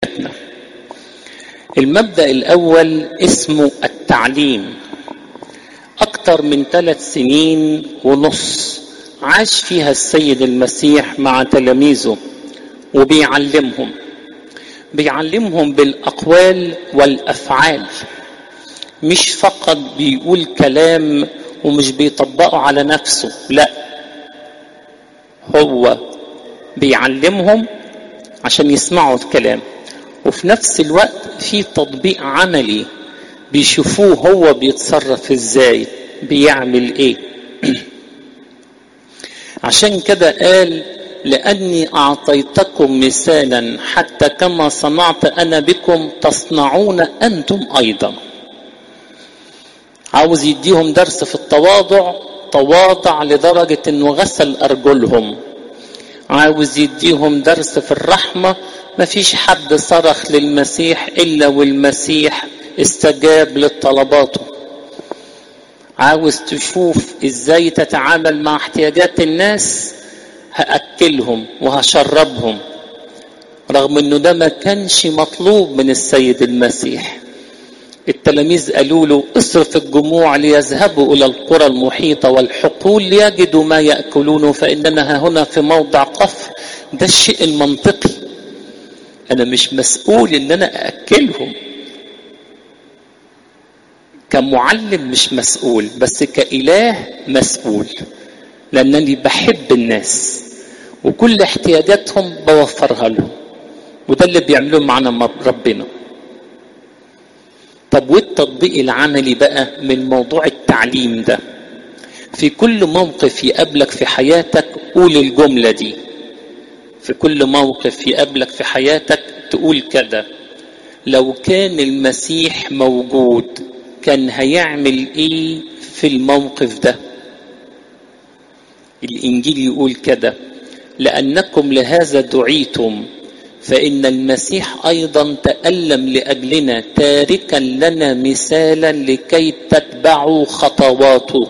حياتنا المبدأ الأول اسمه التعليم أكثر من ثلاث سنين ونص عاش فيها السيد المسيح مع تلاميذه وبيعلمهم بيعلمهم بالأقوال والأفعال مش فقط بيقول كلام ومش بيطبقه على نفسه لا هو بيعلمهم عشان يسمعوا الكلام وفي نفس الوقت في تطبيق عملي بيشوفوه هو بيتصرف ازاي بيعمل ايه عشان كده قال لاني اعطيتكم مثالا حتى كما صنعت انا بكم تصنعون انتم ايضا عاوز يديهم درس في التواضع تواضع لدرجه انه غسل ارجلهم عاوز يديهم درس في الرحمه مفيش حد صرخ للمسيح الا والمسيح استجاب لطلباته عاوز تشوف ازاي تتعامل مع احتياجات الناس هاكلهم وهشربهم رغم انه ده ما كانش مطلوب من السيد المسيح التلاميذ قالوا له اصرف الجموع ليذهبوا الى القرى المحيطه والحقول ليجدوا ما ياكلونه فاننا هنا في موضع قفر ده الشيء المنطقي انا مش مسؤول ان انا ااكلهم كمعلم مش مسؤول بس كاله مسؤول لانني بحب الناس وكل احتياجاتهم بوفرها لهم وده اللي بيعملوه معنا ربنا طب والتطبيق العملي بقى من موضوع التعليم ده في كل موقف يقابلك في حياتك قول الجمله دي في كل موقف يقابلك في حياتك تقول كده لو كان المسيح موجود كان هيعمل ايه في الموقف ده الانجيل يقول كده لانكم لهذا دعيتم فان المسيح ايضا تالم لاجلنا تاركا لنا مثالا لكي تتبعوا خطواته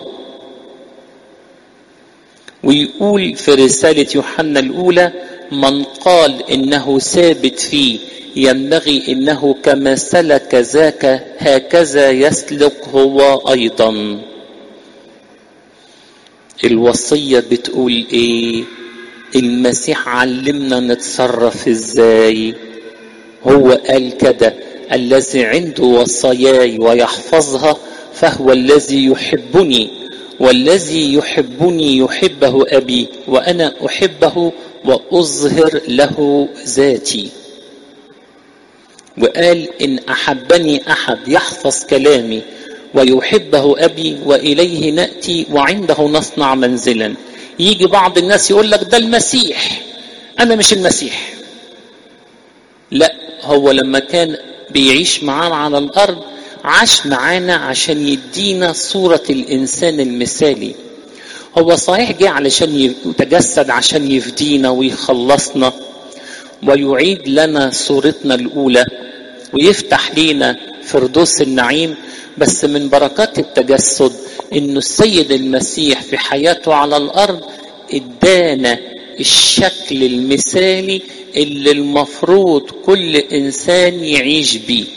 ويقول في رساله يوحنا الاولى من قال انه ثابت فيه ينبغي انه كما سلك ذاك هكذا يسلك هو ايضا الوصيه بتقول ايه المسيح علمنا نتصرف ازاي هو قال كده الذي عنده وصاياي ويحفظها فهو الذي يحبني والذي يحبني يحبه ابي وانا احبه واظهر له ذاتي وقال ان احبني احد يحفظ كلامي ويحبه ابي واليه ناتي وعنده نصنع منزلا يجي بعض الناس يقول لك ده المسيح انا مش المسيح لا هو لما كان بيعيش معانا على الارض عاش معانا عشان يدينا صورة الإنسان المثالي هو صحيح جه علشان يتجسد عشان يفدينا ويخلصنا ويعيد لنا صورتنا الأولى ويفتح لينا فردوس النعيم بس من بركات التجسد انه السيد المسيح في حياته على الارض ادانا الشكل المثالي اللي المفروض كل انسان يعيش بيه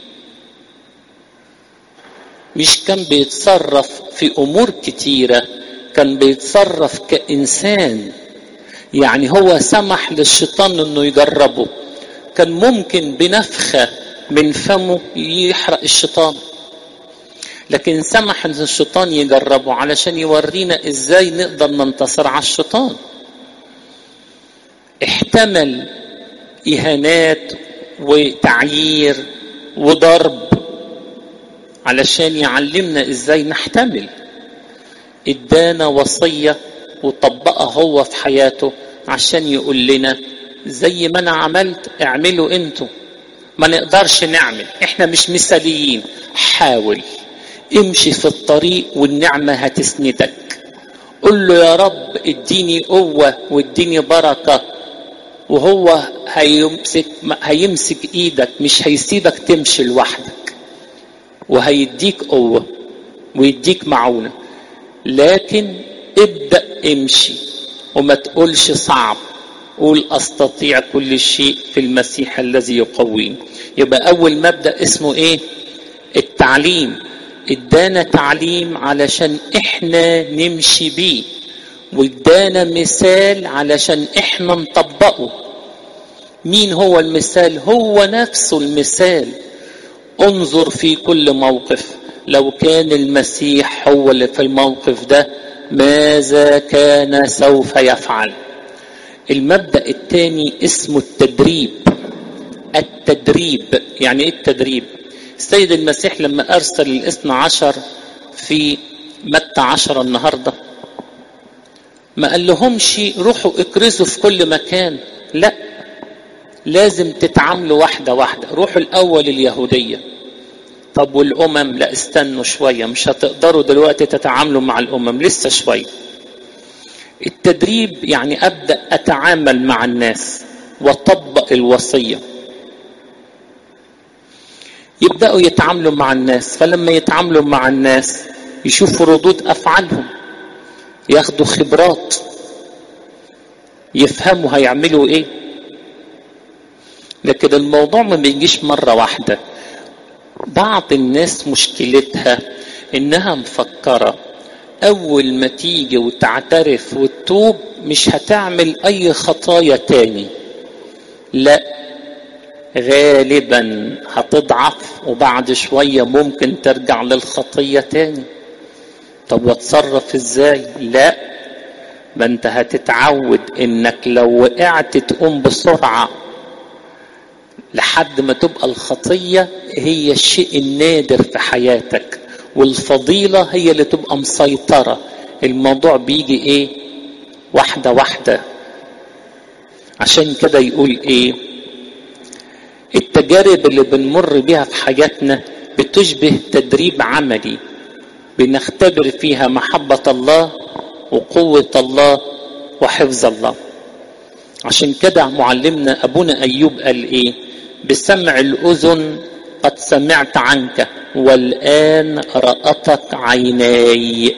مش كان بيتصرف في امور كتيره كان بيتصرف كانسان يعني هو سمح للشيطان انه يجربه كان ممكن بنفخه من فمه يحرق الشيطان لكن سمح ان الشيطان يجربه علشان يورينا ازاي نقدر ننتصر على الشيطان احتمل اهانات وتعيير وضرب علشان يعلمنا ازاي نحتمل ادانا وصيه وطبقها هو في حياته عشان يقول لنا زي ما انا عملت اعملوا انتوا ما نقدرش نعمل احنا مش مثاليين حاول امشي في الطريق والنعمة هتسندك قل له يا رب اديني قوة واديني بركة وهو هيمسك هيمسك ايدك مش هيسيبك تمشي لوحدك وهيديك قوة ويديك معونة لكن ابدأ امشي وما تقولش صعب قول استطيع كل شيء في المسيح الذي يقويني يبقى اول مبدا اسمه ايه التعليم ادانا تعليم علشان احنا نمشي بيه وادانا مثال علشان احنا نطبقه مين هو المثال هو نفسه المثال انظر في كل موقف لو كان المسيح هو اللي في الموقف ده ماذا كان سوف يفعل المبدا الثاني اسمه التدريب التدريب يعني ايه التدريب السيد المسيح لما ارسل الاثنى عشر في متى عشرة النهارده ما قال لهمش روحوا اكرزوا في كل مكان لا لازم تتعاملوا واحدة واحدة روحوا الأول اليهودية طب والأمم لا استنوا شوية مش هتقدروا دلوقتي تتعاملوا مع الأمم لسه شوية التدريب يعني أبدأ أتعامل مع الناس وأطبق الوصية يبدأوا يتعاملوا مع الناس فلما يتعاملوا مع الناس يشوفوا ردود أفعالهم ياخدوا خبرات يفهموا هيعملوا ايه لكن الموضوع ما بيجيش مرة واحدة بعض الناس مشكلتها انها مفكرة اول ما تيجي وتعترف وتتوب مش هتعمل اي خطايا تاني لا غالبا هتضعف وبعد شوية ممكن ترجع للخطية تاني طب واتصرف ازاي لا ما انت هتتعود انك لو وقعت تقوم بسرعة لحد ما تبقى الخطية هي الشيء النادر في حياتك والفضيلة هي اللي تبقى مسيطرة الموضوع بيجي ايه واحدة واحدة عشان كده يقول ايه التجارب اللي بنمر بيها في حياتنا بتشبه تدريب عملي بنختبر فيها محبة الله وقوة الله وحفظ الله عشان كده معلمنا أبونا أيوب قال إيه بسمع الأذن قد سمعت عنك والآن رأتك عيناي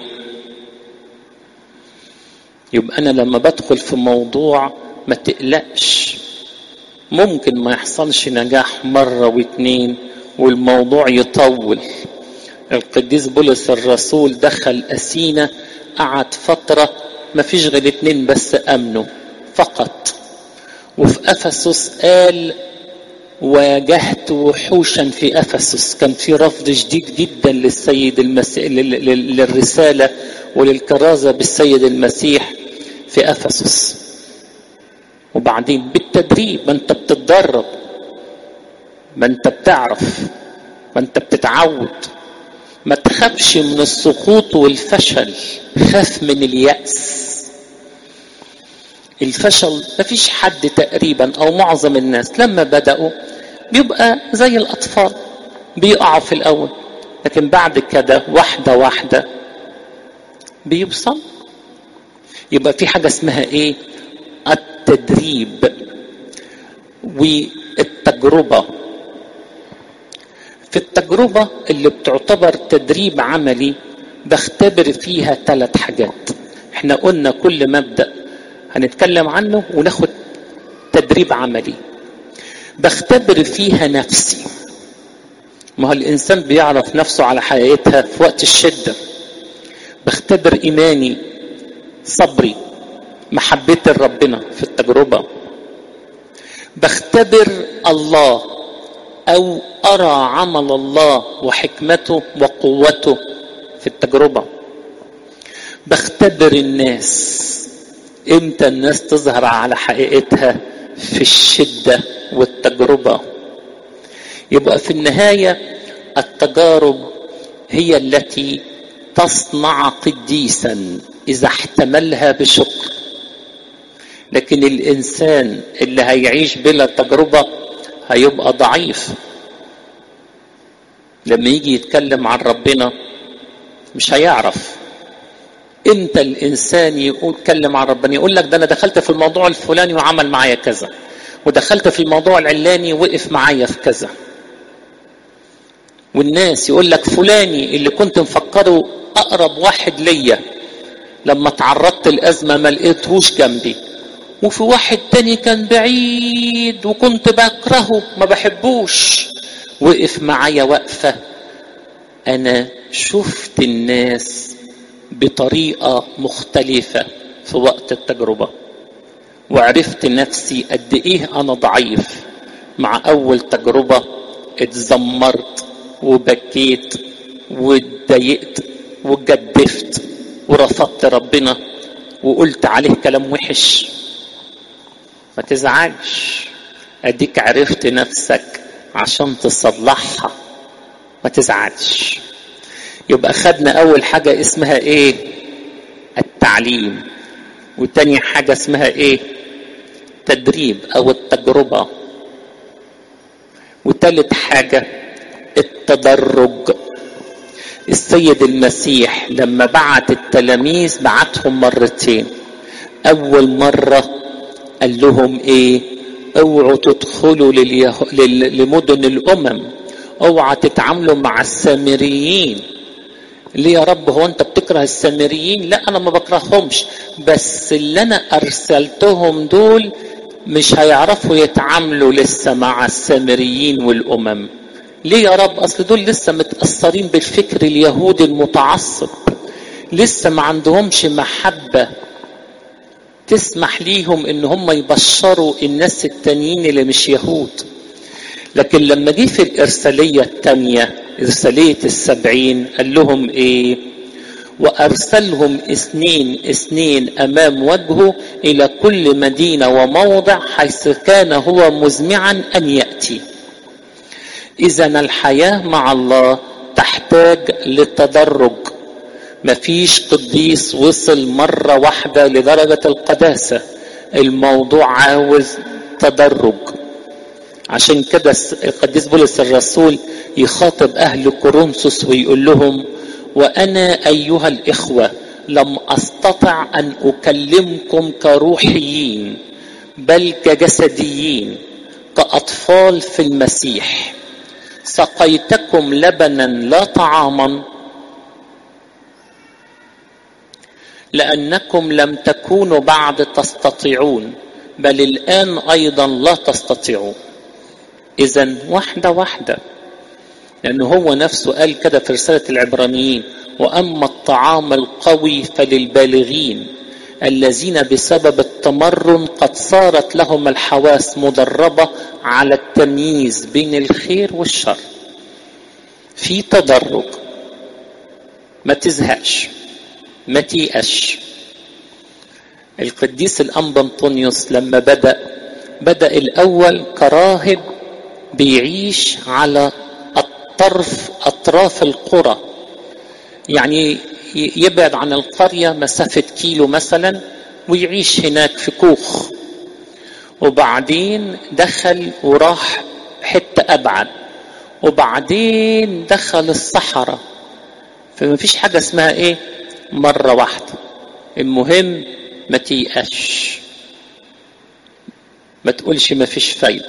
يبقى أنا لما بدخل في موضوع ما تقلقش ممكن ما يحصلش نجاح مرة واتنين والموضوع يطول القديس بولس الرسول دخل أسينا قعد فترة ما فيش غير اتنين بس أمنوا فقط وفي أفسس قال واجهت وحوشا في أفسس كان في رفض شديد جدا للسيد المسيح للرسالة وللكرازة بالسيد المسيح في أفسس وبعدين بالتدريب ما انت بتتدرب ما انت بتعرف ما انت بتتعود ما تخافش من السقوط والفشل خاف من اليأس الفشل ما فيش حد تقريبا او معظم الناس لما بدأوا بيبقى زي الاطفال بيقعوا في الاول لكن بعد كده واحدة واحدة بيوصل يبقى في حاجة اسمها ايه التدريب والتجربة في التجربة اللي بتعتبر تدريب عملي بختبر فيها ثلاث حاجات احنا قلنا كل مبدأ هنتكلم عنه وناخد تدريب عملي بختبر فيها نفسي ما هو الإنسان بيعرف نفسه على حقيقتها في وقت الشدة بختبر إيماني صبري محبتي لربنا في التجربة بختبر الله أو أرى عمل الله وحكمته وقوته في التجربة بختبر الناس امتى الناس تظهر على حقيقتها في الشدة والتجربة يبقى في النهاية التجارب هي التي تصنع قديسا إذا احتملها بشكر لكن الإنسان اللي هيعيش بلا تجربة هيبقى ضعيف لما يجي يتكلم عن ربنا مش هيعرف امتى الانسان يقول اتكلم عن ربنا يقول لك ده انا دخلت في الموضوع الفلاني وعمل معايا كذا ودخلت في الموضوع العلاني وقف معايا في كذا والناس يقول لك فلاني اللي كنت مفكره اقرب واحد ليا لما تعرضت الازمه ما لقيتهوش جنبي وفي واحد تاني كان بعيد وكنت بكرهه ما بحبوش وقف معايا وقفة أنا شفت الناس بطريقة مختلفة في وقت التجربة وعرفت نفسي قد إيه أنا ضعيف مع أول تجربة اتذمرت وبكيت واتضايقت واتجدفت ورفضت ربنا وقلت عليه كلام وحش ما تزعلش اديك عرفت نفسك عشان تصلحها ما تزعلش يبقى خدنا اول حاجة اسمها ايه التعليم وتاني حاجة اسمها ايه تدريب او التجربة وتالت حاجة التدرج السيد المسيح لما بعت التلاميذ بعتهم مرتين اول مرة قال لهم ايه اوعوا تدخلوا لليه... لل... لمدن الامم اوعى تتعاملوا مع السامريين ليه يا رب هو انت بتكره السامريين لا انا ما بكرههمش بس اللي انا ارسلتهم دول مش هيعرفوا يتعاملوا لسه مع السامريين والامم ليه يا رب اصل دول لسه متاثرين بالفكر اليهودي المتعصب لسه ما عندهمش محبه تسمح ليهم ان هم يبشروا الناس التانيين اللي مش يهود لكن لما جه في الارساليه الثانيه ارساليه السبعين قال لهم ايه وارسلهم اثنين اثنين امام وجهه الى كل مدينه وموضع حيث كان هو مزمعا ان ياتي اذا الحياه مع الله تحتاج للتدرج مفيش قديس وصل مرة واحدة لدرجة القداسة الموضوع عاوز تدرج عشان كده القديس بولس الرسول يخاطب أهل كورنثوس ويقول لهم وأنا أيها الإخوة لم أستطع أن أكلمكم كروحيين بل كجسديين كأطفال في المسيح سقيتكم لبنا لا طعاما لانكم لم تكونوا بعد تستطيعون بل الان ايضا لا تستطيعون اذا واحده واحده لان هو نفسه قال كده في رساله العبرانيين واما الطعام القوي فللبالغين الذين بسبب التمرن قد صارت لهم الحواس مدربه على التمييز بين الخير والشر في تدرج ما تزهقش ما تيأش القديس الأنبا أنطونيوس لما بدأ بدأ الأول كراهب بيعيش على الطرف أطراف القرى يعني يبعد عن القرية مسافة كيلو مثلا ويعيش هناك في كوخ وبعدين دخل وراح حتة أبعد وبعدين دخل الصحراء فما فيش حاجة اسمها ايه مرة واحدة المهم ما تيأش ما تقولش ما فيش فايدة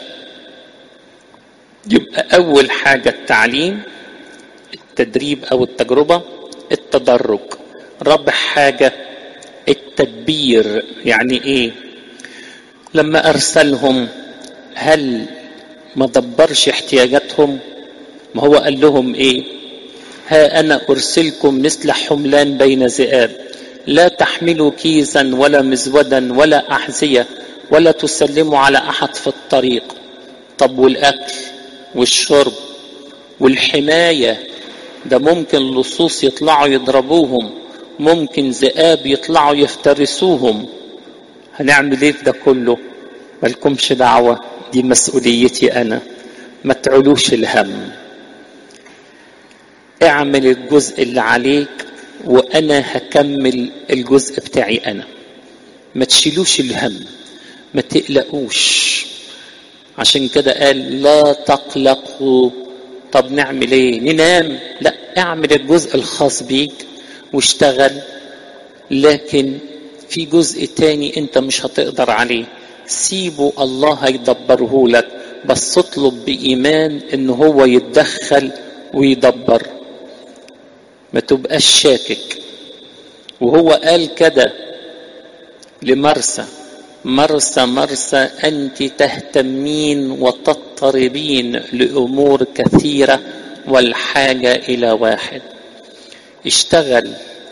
يبقى أول حاجة التعليم التدريب أو التجربة التدرج رابع حاجة التدبير يعني إيه لما أرسلهم هل ما دبرش احتياجاتهم ما هو قال لهم إيه ها أنا أرسلكم مثل حملان بين ذئاب لا تحملوا كيزا ولا مزودا ولا أحذية ولا تسلموا على أحد في الطريق طب والأكل والشرب والحماية ده ممكن لصوص يطلعوا يضربوهم ممكن ذئاب يطلعوا يفترسوهم هنعمل ايه في ده كله مالكمش دعوة دي مسؤوليتي أنا ما تعلوش الهم اعمل الجزء اللي عليك وانا هكمل الجزء بتاعي انا ما تشيلوش الهم ما تقلقوش عشان كده قال لا تقلقوا طب نعمل ايه ننام لا اعمل الجزء الخاص بيك واشتغل لكن في جزء تاني انت مش هتقدر عليه سيبه الله هيدبره لك بس اطلب بإيمان ان هو يتدخل ويدبر ما تبقاش شاكك وهو قال كده لمرسى مرسى مرسى أنت تهتمين وتضطربين لأمور كثيرة والحاجة إلى واحد اشتغل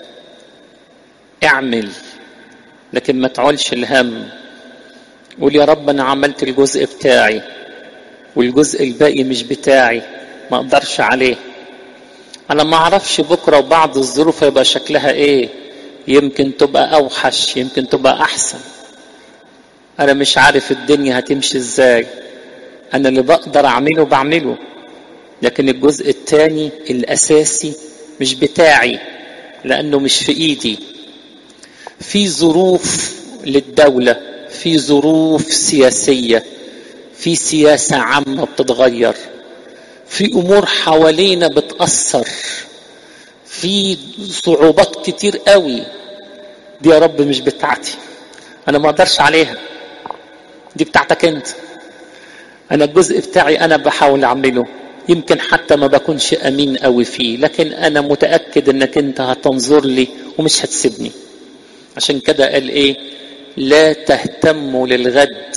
اعمل لكن ما تعولش الهم قول يا رب أنا عملت الجزء بتاعي والجزء الباقي مش بتاعي ما اقدرش عليه انا ما اعرفش بكره وبعض الظروف هيبقى شكلها ايه يمكن تبقى اوحش يمكن تبقى احسن انا مش عارف الدنيا هتمشي ازاي انا اللي بقدر اعمله بعمله لكن الجزء الثاني الاساسي مش بتاعي لانه مش في ايدي في ظروف للدوله في ظروف سياسيه في سياسه عامه بتتغير في امور حوالينا بتاثر في صعوبات كتير قوي دي يا رب مش بتاعتي انا ما اقدرش عليها دي بتاعتك انت انا الجزء بتاعي انا بحاول اعمله يمكن حتى ما بكونش امين قوي فيه لكن انا متاكد انك انت هتنظر لي ومش هتسيبني عشان كده قال ايه لا تهتموا للغد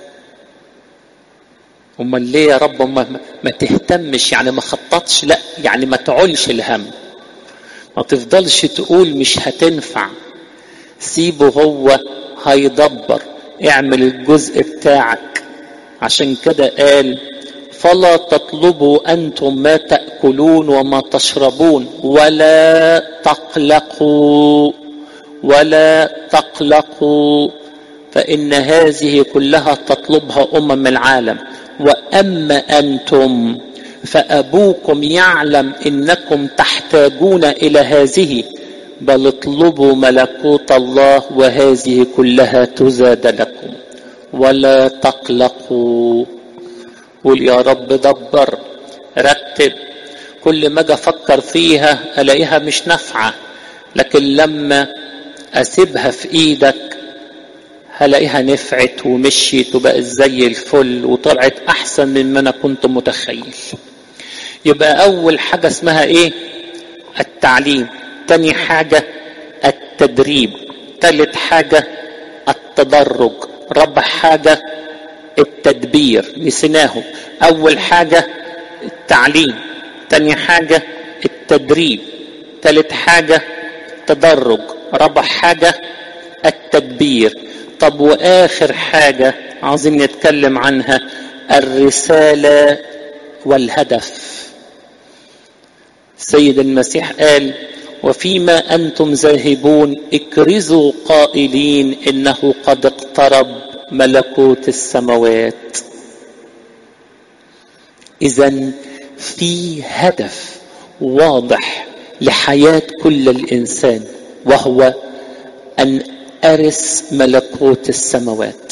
امال ليه يا رب ما, ما تهتمش يعني ما خططش لا يعني ما تعولش الهم ما تفضلش تقول مش هتنفع سيبه هو هيدبر اعمل الجزء بتاعك عشان كده قال فلا تطلبوا انتم ما تاكلون وما تشربون ولا تقلقوا ولا تقلقوا فان هذه كلها تطلبها امم العالم واما انتم فابوكم يعلم انكم تحتاجون الى هذه بل اطلبوا ملكوت الله وهذه كلها تزاد لكم ولا تقلقوا قول يا رب دبر رتب كل ما اجي افكر فيها الاقيها مش نافعه لكن لما اسيبها في ايدك هلاقيها نفعت ومشيت وبقت زي الفل وطلعت احسن مما انا كنت متخيل يبقى اول حاجه اسمها ايه التعليم تاني حاجه التدريب تالت حاجه التدرج رابع حاجه التدبير نسيناهم اول حاجه التعليم تاني حاجه التدريب تالت حاجه تدرج رابع حاجه التدبير طب واخر حاجه عاوزين نتكلم عنها الرساله والهدف سيد المسيح قال وفيما انتم ذاهبون اكرزوا قائلين انه قد اقترب ملكوت السماوات اذا في هدف واضح لحياه كل الانسان وهو ان ارث ملكوت السماوات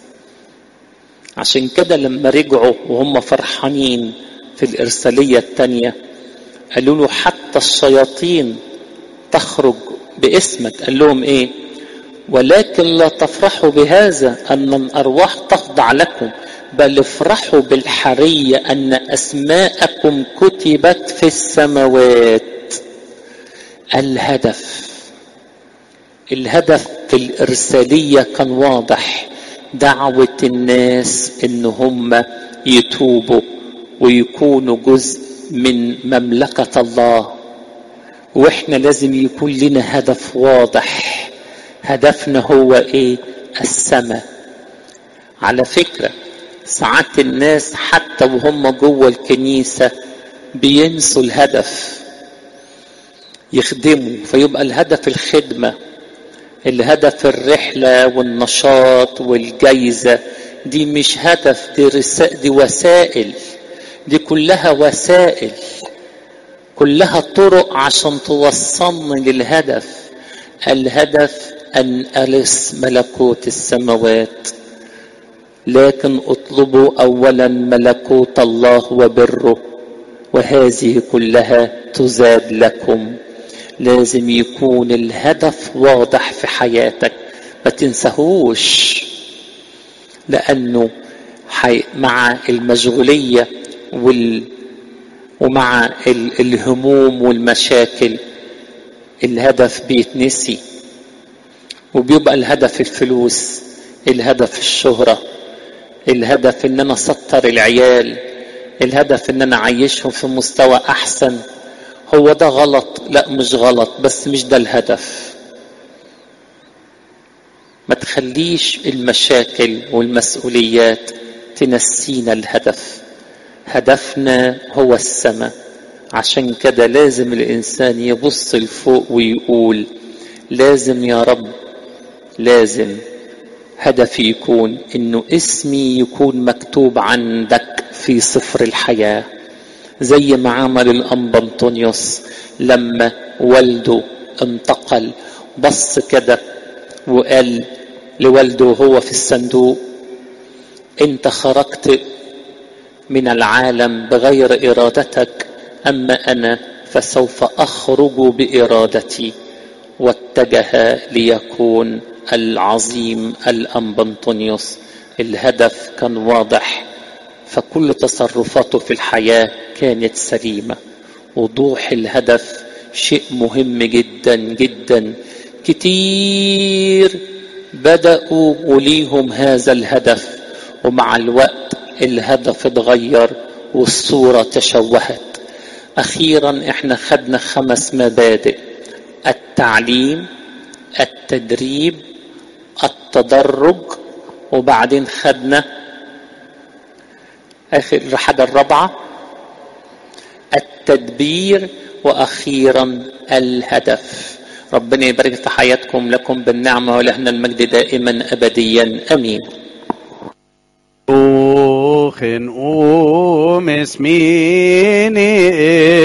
عشان كده لما رجعوا وهم فرحانين في الارساليه الثانيه قالوا له حتى الشياطين تخرج باسمك قال لهم ايه ولكن لا تفرحوا بهذا ان الارواح تخضع لكم بل افرحوا بالحريه ان اسماءكم كتبت في السماوات الهدف الهدف في الارساليه كان واضح دعوه الناس ان هم يتوبوا ويكونوا جزء من مملكه الله واحنا لازم يكون لنا هدف واضح هدفنا هو ايه السماء على فكره ساعات الناس حتى وهم جوه الكنيسه بينسوا الهدف يخدموا فيبقى الهدف الخدمه الهدف الرحله والنشاط والجايزه دي مش هدف دي, رسا... دي وسائل دي كلها وسائل كلها طرق عشان توصلني للهدف الهدف ان ارث ملكوت السماوات لكن اطلبوا اولا ملكوت الله وبره وهذه كلها تزاد لكم لازم يكون الهدف واضح في حياتك ما تنساهوش لانه حي مع المشغوليه وال ومع ال... الهموم والمشاكل الهدف بيتنسي وبيبقى الهدف الفلوس الهدف الشهرة الهدف ان انا اسطر العيال الهدف ان انا اعيشهم في مستوى احسن هو ده غلط لا مش غلط بس مش ده الهدف ما تخليش المشاكل والمسؤوليات تنسينا الهدف هدفنا هو السماء عشان كده لازم الانسان يبص لفوق ويقول لازم يا رب لازم هدفي يكون انه اسمي يكون مكتوب عندك في سفر الحياه زي ما عمل الانبا انطونيوس لما والده انتقل بص كده وقال لوالده وهو في الصندوق انت خرجت من العالم بغير ارادتك اما انا فسوف اخرج بارادتي واتجه ليكون العظيم الانبا انطونيوس الهدف كان واضح فكل تصرفاته في الحياه كانت سليمه وضوح الهدف شيء مهم جدا جدا كتير بداوا وليهم هذا الهدف ومع الوقت الهدف اتغير والصوره تشوهت اخيرا احنا خدنا خمس مبادئ التعليم التدريب التدرج وبعدين خدنا اخر حاجه الرابعه التدبير واخيرا الهدف ربنا يبارك في حياتكم لكم بالنعمه ولهنا المجد دائما ابديا امين Ochen um es mini